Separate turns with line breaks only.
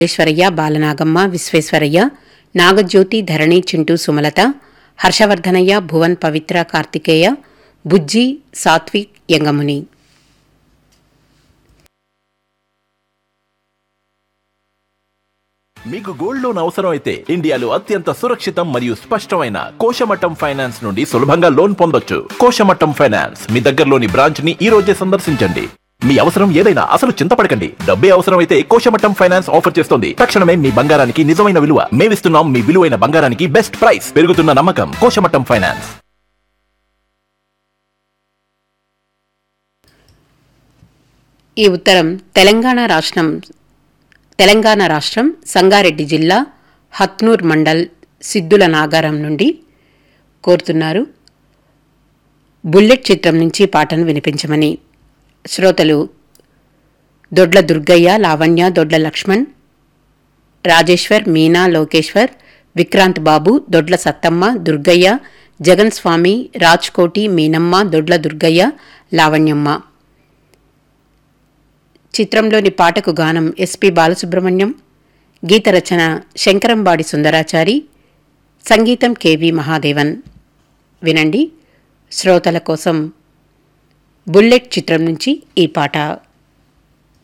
ఈశ్వరయ్య బాలనాగమ్మ విశ్వేశ్వరయ్య నాగజ్యోతి ధరణి చింటూ సుమలత హర్షవర్ధనయ్య భువన్ పవిత్ర కార్తికేయ బుజ్జి సాత్విక్ యంగముని
మీకు gold loan అవసరం అయితే ఇండియాలో అత్యంత సురక్షితం మరియు స్పష్టమైన కోశమట్టం ఫైనాన్స్ నుండి సులభంగా లోన్ పొందొచ్చు కోశమట్టం ఫైనాన్స్ మీ దగ్గరలోని బ్రాంచ్ ని ఈ రోజే సందర్శించండి మీ అవసరం ఏదైనా అసలు చింతపడకండి డబ్బే అవసరం అయితే కోశమట్టం ఫైనాన్స్ ఆఫర్ చేస్తుంది తక్షణమే మీ బంగారానికి నిజమైన విలువ మేమిస్తున్నాం మీ విలువైన బంగారానికి బెస్ట్ ప్రైస్ పెరుగుతున్న నమ్మకం కోశమట్టం ఫైనాన్స్
ఈ ఉత్తరం తెలంగాణ రాష్ట్రం తెలంగాణ రాష్ట్రం సంగారెడ్డి జిల్లా హత్నూర్ మండల్ సిద్దుల నాగారం నుండి కోరుతున్నారు బుల్లెట్ చిత్రం నుంచి పాటను వినిపించమని శ్రోతలు దొడ్ల దుర్గయ్య లావణ్య దొడ్ల లక్ష్మణ్ రాజేశ్వర్ మీనా లోకేశ్వర్ విక్రాంత్ బాబు దొడ్ల సత్తమ్మ దుర్గయ్య జగన్ స్వామి రాజ్కోటి మీనమ్మ దొడ్ల దుర్గయ్య లావణ్యమ్మ చిత్రంలోని పాటకు గానం ఎస్పి బాలసుబ్రహ్మణ్యం గీత రచన శంకరంబాడి సుందరాచారి సంగీతం కెవి మహాదేవన్ వినండి శ్రోతల కోసం బుల్లెట్ చిత్రం నుంచి ఈ పాట